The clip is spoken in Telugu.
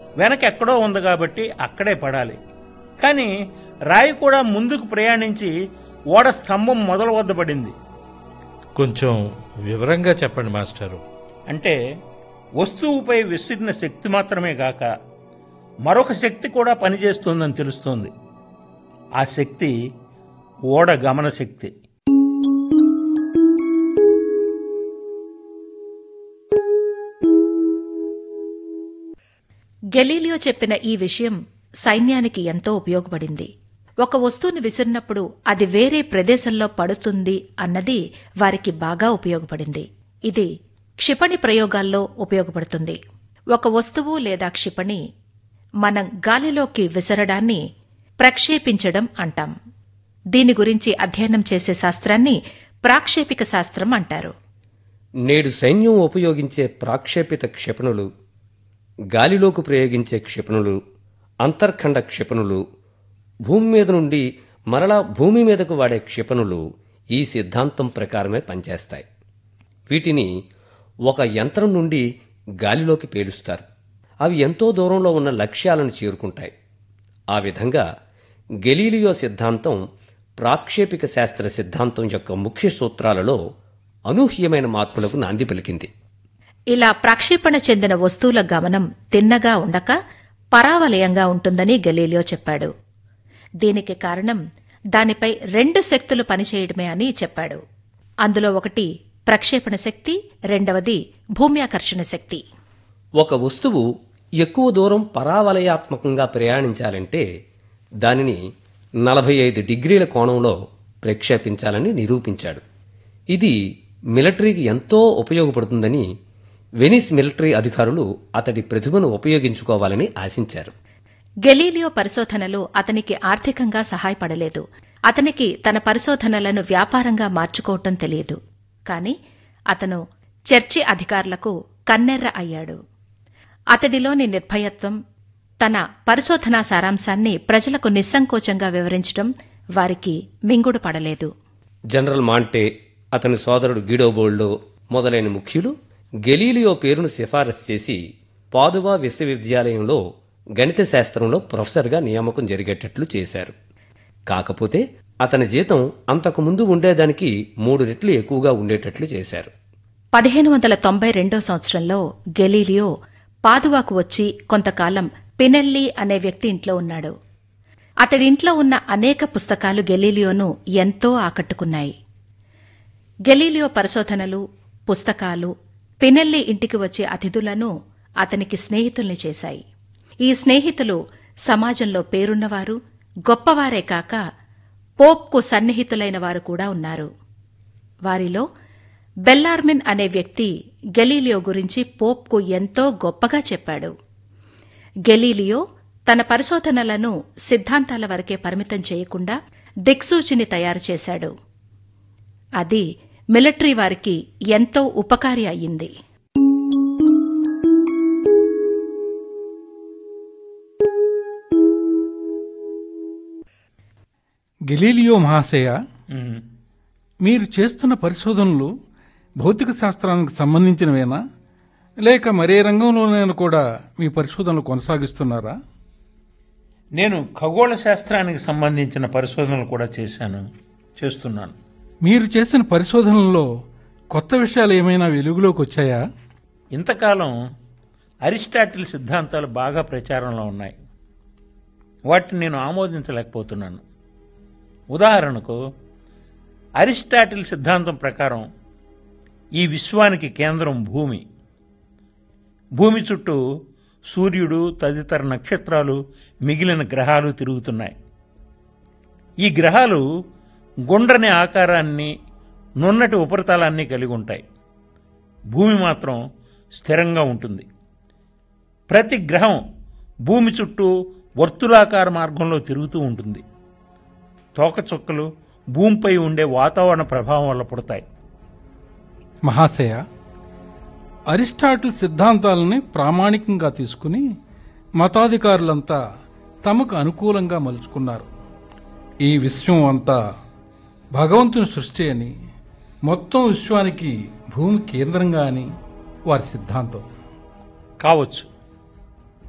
వెనక ఎక్కడో ఉంది కాబట్టి అక్కడే పడాలి కానీ రాయి కూడా ముందుకు ప్రయాణించి ఓడ స్తంభం మొదల వద్ద పడింది కొంచెం వివరంగా చెప్పండి మాస్టారు అంటే వస్తువుపై విసిరిన శక్తి మాత్రమే కాక మరొక శక్తి కూడా పనిచేస్తుందని తెలుస్తోంది ఆ శక్తి ఓడ గమన శక్తి గెలీలియో చెప్పిన ఈ విషయం సైన్యానికి ఎంతో ఉపయోగపడింది ఒక వస్తువును విసిరినప్పుడు అది వేరే ప్రదేశంలో పడుతుంది అన్నది వారికి బాగా ఉపయోగపడింది ఇది క్షిపణి ప్రయోగాల్లో ఉపయోగపడుతుంది ఒక వస్తువు లేదా క్షిపణి మనం గాలిలోకి విసరడాన్ని ప్రక్షేపించడం అంటాం దీని గురించి అధ్యయనం చేసే శాస్త్రాన్ని ప్రాక్షేపిక శాస్త్రం అంటారు నేడు సైన్యం ఉపయోగించే ప్రాక్షేపిత క్షిపణులు గాలిలోకి ప్రయోగించే క్షిపణులు అంతర్ఖండ క్షిపణులు భూమి మీద నుండి మరలా భూమి మీదకు వాడే క్షిపణులు ఈ సిద్ధాంతం ప్రకారమే పనిచేస్తాయి వీటిని ఒక యంత్రం నుండి గాలిలోకి పేలుస్తారు అవి ఎంతో దూరంలో ఉన్న లక్ష్యాలను చేరుకుంటాయి ఆ విధంగా గెలీలియో సిద్ధాంతం ప్రాక్షేపిక శాస్త్ర సిద్ధాంతం యొక్క ముఖ్య సూత్రాలలో అనూహ్యమైన మార్పులకు నాంది పలికింది ఇలా ప్రక్షేపణ చెందిన వస్తువుల గమనం తిన్నగా ఉండక పరావలయంగా ఉంటుందని గలీలియో చెప్పాడు దీనికి కారణం దానిపై రెండు శక్తులు పనిచేయడమే అని చెప్పాడు అందులో ఒకటి ప్రక్షేపణ శక్తి రెండవది భూమ్యాకర్షణ శక్తి ఒక వస్తువు ఎక్కువ దూరం పరావలయాత్మకంగా ప్రయాణించాలంటే దానిని నలభై ఐదు డిగ్రీల కోణంలో ప్రక్షేపించాలని నిరూపించాడు ఇది మిలిటరీకి ఎంతో ఉపయోగపడుతుందని వెనిస్ మిలిటరీ అధికారులు అతడి ప్రతిభను ఉపయోగించుకోవాలని ఆశించారు గెలీలియో పరిశోధనలు అతనికి ఆర్థికంగా సహాయపడలేదు అతనికి తన పరిశోధనలను వ్యాపారంగా మార్చుకోవటం తెలియదు కాని అతను చర్చి అధికారులకు కన్నెర్ర అయ్యాడు అతడిలోని నిర్భయత్వం తన పరిశోధనా సారాంశాన్ని ప్రజలకు నిస్సంకోచంగా వివరించడం వారికి మింగుడు పడలేదు జనరల్ మాంటే అతని సోదరుడు గిడోబోల్డో మొదలైన ముఖ్యులు గెలీలియో పేరును సిఫారసు చేసి పాదువా విశ్వవిద్యాలయంలో గణిత శాస్త్రంలో ప్రొఫెసర్గా నియామకం జరిగేటట్లు చేశారు కాకపోతే అతని జీతం అంతకు ముందు ఉండేదానికి మూడు రెట్లు ఎక్కువగా ఉండేటట్లు చేశారు పదిహేను వందల తొంభై రెండో సంవత్సరంలో గెలీలియో పాదువాకు వచ్చి కొంతకాలం పినెల్లి అనే వ్యక్తి ఇంట్లో ఉన్నాడు అతడి ఇంట్లో ఉన్న అనేక పుస్తకాలు గెలీలియోను ఎంతో ఆకట్టుకున్నాయి గెలీలియో పరిశోధనలు పుస్తకాలు పినెల్లి ఇంటికి వచ్చే అతిథులను అతనికి స్నేహితుల్ని చేశాయి ఈ స్నేహితులు సమాజంలో పేరున్నవారు గొప్పవారే కాక పోప్కు సన్నిహితులైన వారు కూడా ఉన్నారు వారిలో బెల్లార్మిన్ అనే వ్యక్తి గెలీలియో గురించి పోప్కు ఎంతో గొప్పగా చెప్పాడు గెలీలియో తన పరిశోధనలను సిద్ధాంతాల వరకే పరిమితం చేయకుండా దిక్సూచిని తయారు చేశాడు అది మిలిటరీ వారికి ఎంతో ఉపకారి అయ్యింది గెలీలియో మహాశయ ఉమ్. మీరు చేస్తున్న పరిశోధనలు భౌతిక శాస్త్రానికి సంబంధించినవేనా లేక మరే రంగంలోనైనా కూడా మీ పరిశోధనలు కొనసాగిస్తున్నారా నేను ఖగోళ శాస్త్రానికి సంబంధించిన పరిశోధనలు కూడా చేశాను చేస్తున్నాను మీరు చేసిన పరిశోధనల్లో కొత్త విషయాలు ఏమైనా వెలుగులోకి వచ్చాయా ఇంతకాలం అరిస్టాటిల్ సిద్ధాంతాలు బాగా ప్రచారంలో ఉన్నాయి వాటిని నేను ఆమోదించలేకపోతున్నాను ఉదాహరణకు అరిస్టాటిల్ సిద్ధాంతం ప్రకారం ఈ విశ్వానికి కేంద్రం భూమి భూమి చుట్టూ సూర్యుడు తదితర నక్షత్రాలు మిగిలిన గ్రహాలు తిరుగుతున్నాయి ఈ గ్రహాలు గుండ్రని ఆకారాన్ని నున్నటి ఉపరితలాన్ని కలిగి ఉంటాయి భూమి మాత్రం స్థిరంగా ఉంటుంది ప్రతి గ్రహం భూమి చుట్టూ వర్తులాకార మార్గంలో తిరుగుతూ ఉంటుంది తోకచుక్కలు భూమిపై ఉండే వాతావరణ ప్రభావం వల్ల పుడతాయి మహాశయ అరిస్టాటిల్ సిద్ధాంతాలని ప్రామాణికంగా తీసుకుని మతాధికారులంతా తమకు అనుకూలంగా మలుచుకున్నారు ఈ విశ్వం అంతా భగవంతుని సృష్టి అని మొత్తం విశ్వానికి భూమి కేంద్రంగా అని వారి సిద్ధాంతం కావచ్చు